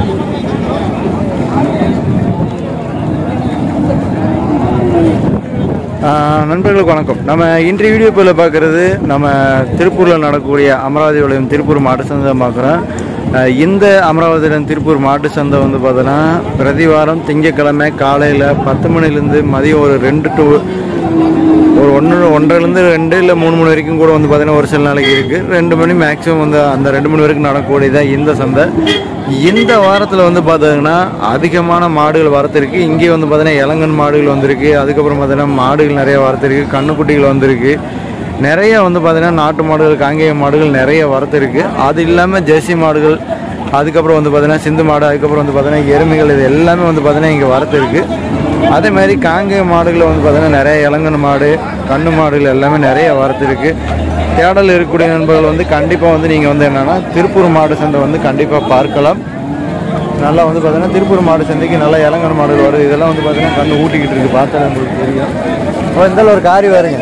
ஆஹ் நண்பர்களுக்கு வணக்கம் நம்ம இன்றைய வீடியோ போல பார்க்குறது நம்ம திருப்பூரில் நடக்கக்கூடிய அமராவதி விளையும் திருப்பூர் மாட்டு சந்தை பார்க்குறோம் ஆஹ் இந்த அமராவதியிலும் திருப்பூர் மாட்டு சந்தை வந்து பார்த்தோன்னா பிரதி வாரம் திங்கக்கிழமை காலையில் பத்து மணிலேருந்து மதியம் ஒரு ரெண்டு டு ஒரு ஒன்று ஒன்றரைலேருந்து ரெண்டு இல்லை மூணு மணி வரைக்கும் கூட வந்து பார்த்தீங்கன்னா ஒரு சில நாளைக்கு இருக்குது ரெண்டு மணி மேக்ஸிமம் வந்து அந்த ரெண்டு மணி வரைக்கும் நடக்கக்கூடியதான் இந்த சந்தை இந்த வாரத்தில் வந்து பார்த்தீங்கன்னா அதிகமான மாடுகள் வரத்திருக்கு இங்கே வந்து பார்த்தீங்கன்னா இளங்கன் மாடுகள் வந்திருக்கு அதுக்கப்புறம் பார்த்தீங்கன்னா மாடுகள் நிறைய வரத்திருக்கு கண்ணுக்குட்டிகள் வந்திருக்கு நிறைய வந்து பார்த்தீங்கன்னா நாட்டு மாடுகள் காங்கேய மாடுகள் நிறைய வரத்திருக்கு அது இல்லாமல் ஜெர்சி மாடுகள் அதுக்கப்புறம் வந்து பார்த்தீங்கன்னா சிந்து மாடு அதுக்கப்புறம் வந்து பார்த்தீங்கன்னா எருமைகள் இது எல்லாமே வந்து பார்த்தீங்கன்னா இங்கே வரத்திருக்கு அதே மாதிரி காங்கேய மாடுகளில் வந்து பார்த்தீங்கன்னா நிறைய இளங்கன் மாடு கண்ணு மாடுகள் எல்லாமே நிறைய வரத்திருக்கு தேடல் இருக்கக்கூடிய நண்பர்கள் வந்து கண்டிப்பாக வந்து நீங்கள் வந்து என்னென்னா திருப்பூர் மாடு சந்தை வந்து கண்டிப்பாக பார்க்கலாம் நல்லா வந்து பார்த்தீங்கன்னா திருப்பூர் மாடு சந்தைக்கு நல்லா இளங்கன் மாடுகள் வருது இதெல்லாம் வந்து பார்த்தீங்கன்னா கண்ணு ஊட்டிக்கிட்டு இருக்கு பார்த்தா உங்களுக்கு தெரியும் இப்போ இருந்தாலும் ஒரு காரி வருங்க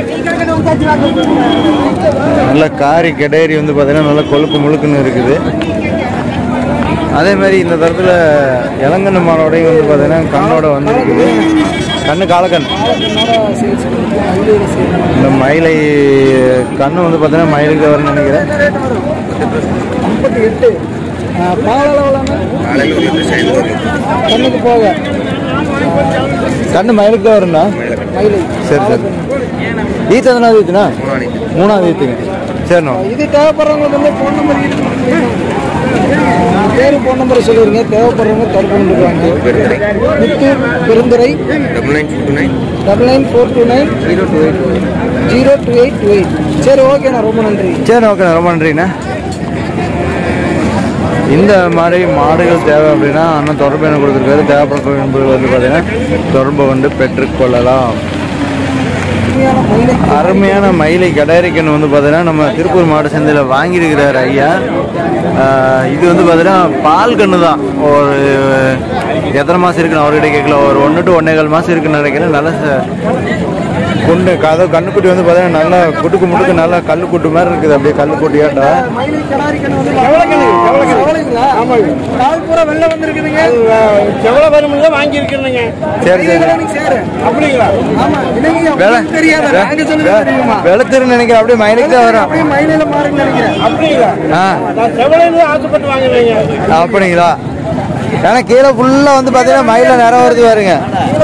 நல்ல காரி கெடேரி வந்து பார்த்தீங்கன்னா நல்லா கொழுப்பு முழுக்குன்னு இருக்குது அதே மாதிரி இந்த தரத்தில் இளங்கண்ணு மாடோடையும் வந்து பார்த்தீங்கன்னா கண்ணோட வந்துருக்குது கண்ணு காலக்கண் இந்த மயிலை கண்ணு வந்து பார்த்தீங்கன்னா மயிலுக்கு தான் வரும்னு நினைக்கிறேன் முப்பத்தி எட்டு கண்ணுக்கு போக கண்ணு மயிலுக்கு தான் வரும்ண்ணா மயிலை சரி சரி ஈத்து எத்தனாவது ஈத்துண்ணா மூணாவது ஈத்துங்க சரிண்ணா இது தேவைப்படுறவங்களுக்கு வந்து ஃபோன் நம்பர் பேர் ஃபோன் நம்பர் சொல்லிடுங்க தேவைப்படுறவங்க தொடர்பு கொண்டுக்குவாங்க Muthur Perundurai double nine four two nine zero two eight zero two eight two eight சரி ஓகேண்ணா ரொம்ப நன்றி சரி ஓகே ரொம்ப நன்றிண்ணா இந்த மாதிரி மாடுகள் தேவை அப்படின்னா அண்ணன் தொடர்பு எண்ணை கொடுத்துருக்காரு தேவைப்படும் நண்பர்கள் வந்து பார்த்தீங்கன்னா தொடர்பு வந்து பெற்றுக்கொள்ளலாம் உண்மையான மயிலை அருமையான மயிலை கடாரிக்கன் வந்து பார்த்தீங்கன்னா நம்ம திருப்பூர் மாவட்ட சந்தையில் வாங்கியிருக்கிறார் ஐயா ஆஹ் இது வந்து பார்த்தீங்கன்னா பால் கன்று தான் ஒரு எத்தனை மாதம் இருக்குன்னு அவர்கிட்ட கேட்கல ஒரு ஒன்று டு ஒன்றே கால் மாதம் இருக்குன்னு நினைக்கிறேன் நல்ல ச- குண்டு கதை கண்ணுக்குட்டி வந்து பார்த்தீங்கன்னா நல்லா குட்டுக்கு முட்டுக்கு நல்லா கல்லுக்குட்டு மாதிரி இருக்குது அப்படியே கல்லுக்குட்டியாட்டா மயிலை கடாரிக்கணும் வந்து செவலைங்களா ஆமாங்க கால் பூரா வெளில வந்திருக்குதுங்க எவ்வளவு வரும்னு வாங்கியிருக்கிறேங்க சரி சரி நீங்க சேரு அப்படிங்களா ஆமா இல்லைங்க வேலை உங்களுக்கு தெரியாத நாங்க சொல்லுங்க தெரியுமா வெளுத்துரு நினைக்கிறேன் அப்படியே மயிலுக்கு தான் வரும் அப்படியே மயிலையில மாறுங்க நினைக்கிறேன் அப்படிங்களா ஆ நான் செவலையில ஆசைப்பட்டு வாங்குறேங்க அப்படிங்களா ஏன்னா கீழே ஃபுல்லாக வந்து பார்த்தீங்கன்னா மயில நிறம் வருது பாருங்க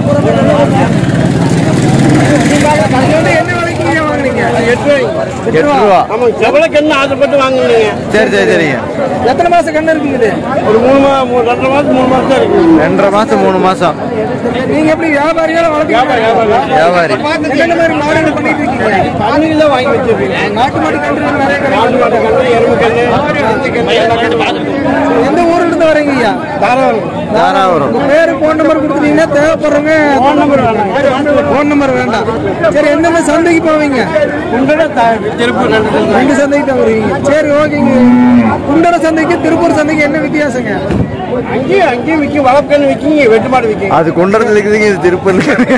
அது வந்து என்ன விலைக்கு நீங்க வாங்குனீங்க எட்டு ரூபாய்ங்க எட்டு ரூபா ஆமா செவலைக்கு என்ன ஆசைப்பட்டு வாங்குறீங்க சரி சரி சரிங்க எத்தனை மாசம் கண்ணு இருக்குது ஒரு மூணு மா மூணு ரெண்டரை மாசம் மூணு மாசம் தான் இருக்கு ரெண்டரை மாசம் மூணு மாசம் நீங்க எப்படி வியாபாரியால வியாபாரம், வளர்க்கீங்க வியாபாரி என்னென்ன மாதிரி மாடுகள் பண்ணிட்டு இருக்கீங்க பண்ணையில வாங்கி வச்சிருக்கீங்க நாட்டு மாட்டு கன்று நிறைய நாட்டு கிடைக்கும் மாட்டு கன்று எருமை கன்று மயிலா கன்று பார்த்துருக்கோம் எந்த ஊர்ல இருந்து வரீங்க ஐயா தாராளம் தாராபுரம் உங்க பேரு போன் நம்பர் கொடுத்துட்டீங்கன்னா தேவைப்படுறவங்க ஃபோன் நம்பர் வேணாம் போன் நம்பர் வேண்டாம் சரி எந்தெந்த சந்தைக்கு போவீங்க உங்களோட திருப்பூர் ரெண்டு ரெண்டு சந்தைக்கு தான் வருவீங்க சரி ஓகேங்க குண்டர சந்தைக்கு திருப்பூர் சந்தைக்கு என்ன வித்தியாசங்க அங்கேயும் அங்கேயும் விற்கும் வளர்க்கன்னு விற்கிங்க வெட்டு மாடு விற்கிங்க அது குண்டரத்தில் இருக்குதுங்க இது திருப்பூர்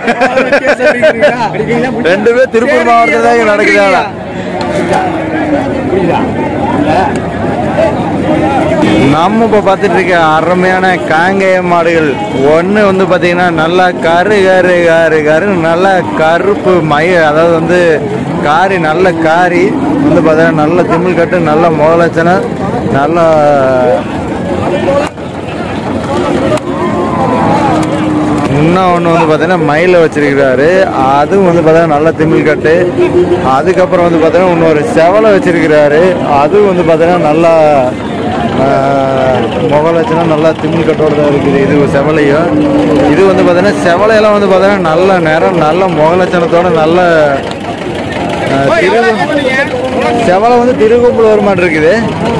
ரெண்டு பேர் திருப்பூர் மாவட்டத்தில் தான் இங்க நடக்குதாடா நம்ம இப்போ பார்த்துட்டு இருக்க அருமையான காங்கேய மாடுகள் ஒன்று வந்து பார்த்தீங்கன்னா நல்லா கரு கரு கரு கரு நல்லா கருப்பு மய அதாவது வந்து காரி நல்ல காரி வந்து பார்த்தீங்கன்னா நல்ல திமிழ் கட்டு நல்ல முதலட்சணை நல்ல இன்னும் ஒன்று வந்து பார்த்தீங்கன்னா மயில வச்சிருக்கிறாரு அதுவும் வந்து பார்த்தீங்கன்னா நல்ல திமிழ் கட்டு அதுக்கப்புறம் வந்து பார்த்தீங்கன்னா இன்னொரு செவலை வச்சிருக்கிறாரு அதுவும் வந்து பார்த்தீங்கன்னா நல்லா முகலட்சணம் நல்லா திமிழ் கட்டோட தான் இருக்குது இது செவலையும் இது வந்து பார்த்தீங்கன்னா செவலையெல்லாம் வந்து பார்த்தீங்கன்னா நல்ல நிறம் நல்ல முகலட்சணத்தோட நல்ல ஆஹ், திரு செவலை வந்து திருகும்பல் வர மாதிரி இருக்குது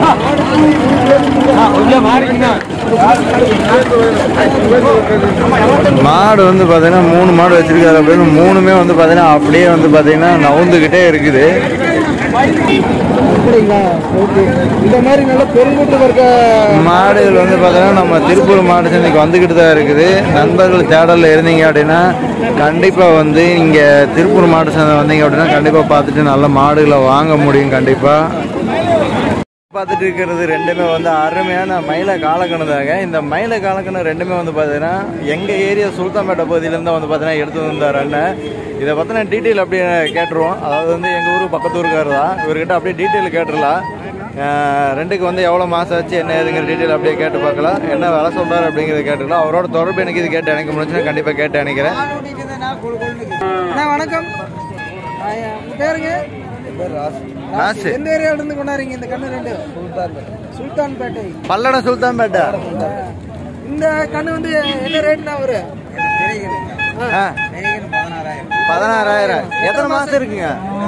மாடு வந்து பார்த்தீங்கன்னா மூணு மாடு வச்சிருக்காரு அப்படின்னு மூணுமே வந்து பார்த்தீங்கன்னா அப்படியே வந்து பார்த்தீங்கன்னா நவுந்துக்கிட்டே இருக்குது அப்படிங்களா ஓகே இந்த மாதிரி நல்ல பெருங்கூட்டம் இருக்க மாடுகள் வந்து பார்த்தீங்கன்னா நம்ம திருப்பூர் மாடு சந்தைக்கு வந்துக்கிட்டு தான் இருக்குது நண்பர்கள் தேடலில் இருந்தீங்க அப்படின்னா கண்டிப்பாக வந்து இங்கே திருப்பூர் மாடு சந்தை வந்தீங்க அப்படின்னா கண்டிப்பாக பார்த்துட்டு நல்ல மாடுகளை வாங்க முடியும் கண்டிப்பாக பார்த்துட்டு இருக்கிறது ரெண்டுமே வந்து அருமையான மயில காலக்கணு தாங்க இந்த மயில காலக்கணு ரெண்டுமே வந்து பார்த்தீங்கன்னா எங்கள் ஏரியா சுல்தான்பேட்டை பகுதியிலேருந்து தான் வந்து பார்த்தீங்கன்னா எடுத்து வந்தார் அண்ணன் இதை பற்றின டீட்டெயில் அப்படியே கேட்டுருவோம் அதாவது வந்து எங்கள் ஊர் பக்கத்து ஊருக்காரர் தான் இவர்கிட்ட அப்படியே டீட்டெயில் கேட்டுடலாம் அஹ் ரெண்டுக்கு வந்து எவ்வளோ மாதம் ஆச்சு என்ன ஏதுங்கிற டீட்டெயில் அப்படியே கேட்டு பார்க்கலாம் என்ன வேலை சொல்கிறாரு அப்படிங்கிறத கேட்டுக்கலாம் அவரோட தொடர்பு எனக்கு இது கேட்டு எனக்கு முடிச்சுன்னா கண்டிப்பாக கேட்டு நினைக்கிறேன் அண்ணா வணக்கம் ஆயா, உங்க பேருங்க ராசு எந்த ஏரியால இருந்து கொண்டாடுறீங்க இந்த கண்ணு ரெண்டு சுல்தான்பேட்டை பல்லடம் சுல்தான்பேட்டை ஆ. இந்த கண்ணு வந்து என்ன ரேட்னா ஒரு ஆ பதினாறாயிரம் எத்தனை மாதம் இருக்குங்க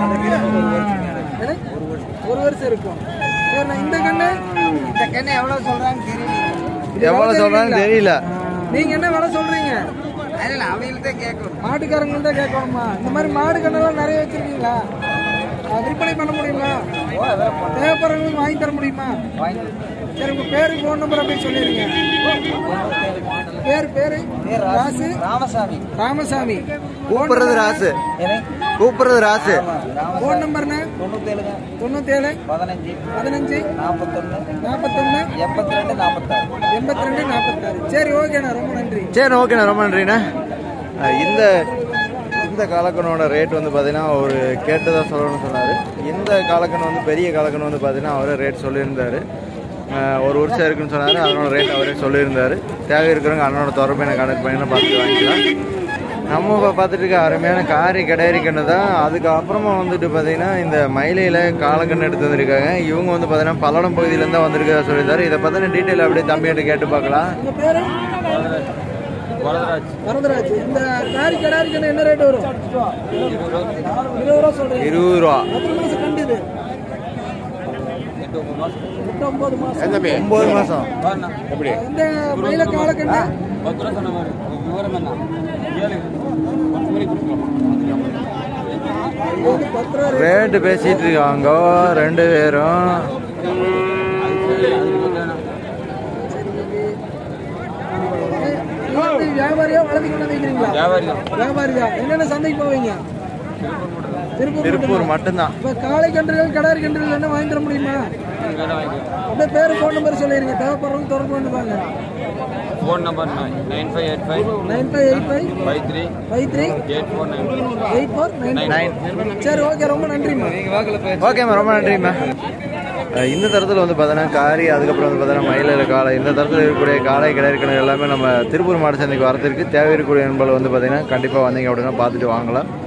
ஒரு வருஷம் இருக்கும் சரிண்ணா இந்த கண்ணு இந்த கண்ணு எவ்வளவு சொல்றாங்க தெரியல எவ்வளோ சொல்கிறான்னு தெரியல நீங்க என்ன விலை சொல்றீங்க மாட்டுக்காரங்கள்ட்ட கேட்கணுமா இந்த மாதிரி மாடு கண்ணெல்லாம் நிறைய வச்சிருக்கீங்களா அஹ் விற்பனை பண்ண முடியுமா தேவைப்படுறவங்களுக்கு வாங்கி தர முடியுமா சரி உங்க பேரு ஃபோன் நம்பர் அப்படியே சொல்லிடுங்க பேர் பேரு ராசு ராமசாமி ராமசாமி கூப்பிடுறது ராசு கூப்பிடுறது ராசு ஃபோன் நம்பர்னா தொண்ணூத்தேழு பதினஞ்சு பதினஞ்சு நாற்பத்தொன்னு நாற்பத்தொன்னு எண்பத்தி ரெண்டு நாற்பத்தாறு எண்பத்தி ரெண்டு நாற்பத்தாறு சரி ஓகேண்ணா ரொம்ப நன்றி சரி ஓகேண்ணா ரொம்ப நன்றிண்ணா அஹ் இந்த இந்த காலக்கனோட ரேட் வந்து பார்த்தீங்கன்னா ஒரு கேட்டதா சொல்லணும்னு சொன்னார் இந்த காலக்கண் வந்து பெரிய காலக்கண் வந்து பார்த்தீங்கன்னா அவரே ரேட் சொல்லியிருந்தார் அஹ் ஒரு வருஷம் இருக்குன்னு சொன்னார் அதனோட ரேட் அவரே சொல்லியிருந்தார் தேவை இருக்கிறவங்க அண்ணனோட தொடர்பு எனக்கு கனெக்ட் பண்ணி பார்த்து வாங்கிக்கலாம் நம்ம இப்போ பார்த்துட்டு இருக்க அருமையான காரி கடையரி கண்ணு தான் அதுக்கப்புறமா வந்துட்டு பார்த்தீங்கன்னா இந்த மயிலையில் காலக்கண்ணு எடுத்து வந்திருக்காங்க இவங்க வந்து பார்த்தீங்கன்னா பல்லடம் பகுதியிலேருந்து தான் வந்திருக்கதா சொல்லியிருந்தாரு இதை பற்றின டீட்டெயில் அப்படியே தம்பிகிட்ட கேட்டு பார்க்கலாம் உங்க பேரு வரதராஜ் இந்த காரி கடாரிக்கு என்ன ரேட் வரும் இருபது ரூபா சொல்றீங்க இருபது ரூபா எத்தனை மாசம் கண்டு இது எட்டு ஒன்பது மாசம் ஒன்பது மாதம் இந்த மயில காலக்கண்டு இது வந்து பத்து ரூபா rate. ரேட்டு பேசிட்டு இருக்காங்க ரெண்டு பேரும் இது வந்து வியாபாரியா வளர்த்தி கொண்டு வைக்கிறீங்களா வியாபாரி தான் என்னென்ன சந்தைக்கு போவீங்க திருப்பூர் திருப்பூர் மட்டும்தான் இப்ப காளை கன்றுகள் கடாரி கன்றுகள் என்ன வாங்கி தர முடியுமா அப்படியே பேரு ஃபோன் நம்பர் சொல்லிடுங்க தேவைப்படுறவங்க தொடர்பு பண்ணுவாங்க phone number nine five eight five nine five eight five five three five three eight four nine eight four nine nine சரி ஓகே ரொம்ப நன்றிம்மா ஓகேம்மா ரொம்ப நன்றிம்மா அஹ் இந்த தரத்தில் வந்து பார்த்தீங்கன்னா காரி அதுக்கப்புறம் வந்து பார்த்தீங்கன்னா மயிலில் காளை இந்த தரத்தில் இருக்கக்கூடிய காளை கிடைக்கணும் எல்லாமே நம்ம திருப்பூர் மாடு சந்தைக்கு வரத்திற்கு தேவை இருக்கக்கூடிய என்பதை வந்து பார்த்தீங்கன்னா கண்டிப்பாக வந்தீங்க அப்படின்னா பார்த்துட்டு வாங்கலாம்